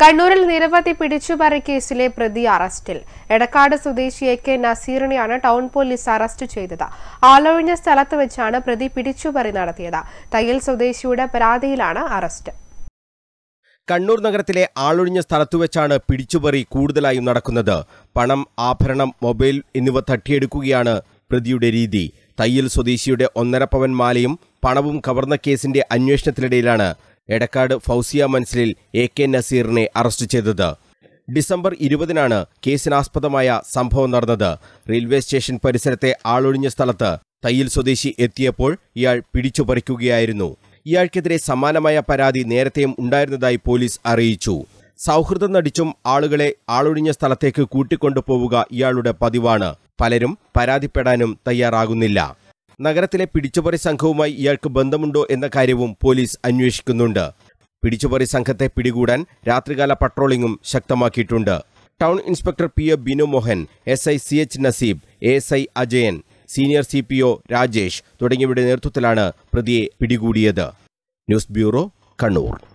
കണ്ണൂരിൽ നിരവധി പിടിച്ചുപറി കേസിലെ പ്രതി അറസ്റ്റിൽ എടക്കാട് സ്വദേശി എ കെ നസീറിനെയാണ് ടൗൺ പോലീസ് അറസ്റ്റ് ചെയ്തത് ആളൊഴിഞ്ഞ സ്ഥലത്ത് വെച്ചാണ് പ്രതി പിടിച്ചുപറി നടത്തിയത് തയ്യൽ സ്വദേശിയുടെ പരാതിയിലാണ് അറസ്റ്റ് കണ്ണൂർ നഗരത്തിലെ ആളൊഴിഞ്ഞ സ്ഥലത്തുവെച്ചാണ് പിടിച്ചുപറി കൂടുതലായും നടക്കുന്നത് പണം ആഭരണം മൊബൈൽ എന്നിവ തട്ടിയെടുക്കുകയാണ് പ്രതിയുടെ രീതി തയ്യൽ സ്വദേശിയുടെ ഒന്നര പവൻ മാലയും പണവും കവർന്ന കേസിന്റെ അന്വേഷണത്തിനിടയിലാണ് എടക്കാട് ഫൗസിയ മൻസിലിൽ എ കെ നസീറിനെ അറസ്റ്റ് ചെയ്തത് ഡിസംബർ ഇരുപതിനാണ് കേസിനാസ്പദമായ സംഭവം നടന്നത് റെയിൽവേ സ്റ്റേഷൻ പരിസരത്തെ ആളൊഴിഞ്ഞ സ്ഥലത്ത് തയ്യൽ സ്വദേശി എത്തിയപ്പോൾ ഇയാൾ പിടിച്ചുപറിക്കുകയായിരുന്നു ഇയാൾക്കെതിരെ സമാനമായ പരാതി നേരത്തെയും ഉണ്ടായിരുന്നതായി പോലീസ് അറിയിച്ചു സൗഹൃദം നടിച്ചും ആളുകളെ ആളൊഴിഞ്ഞ സ്ഥലത്തേക്ക് കൂട്ടിക്കൊണ്ടുപോവുക ഇയാളുടെ പതിവാണ് പലരും പരാതിപ്പെടാനും തയ്യാറാകുന്നില്ല നഗരത്തിലെ പിടിച്ചുപറി സംഘവുമായി ഇയാൾക്ക് ബന്ധമുണ്ടോ എന്ന കാര്യവും പോലീസ് അന്വേഷിക്കുന്നുണ്ട് പിടിച്ചുപറി സംഘത്തെ പിടികൂടാൻ രാത്രികാല പട്രോളിംഗും ശക്തമാക്കിയിട്ടുണ്ട് town inspector P A Binu Mohan S I C H Naseeb A S I Ajayan senior C P O Rajesh തുടങ്ങിയവരുടെ നേതൃത്വത്തിലാണ് പ്രതിയെ പിടികൂടിയത് ന്യൂസ് ബ്യൂറോ കണ്ണൂർ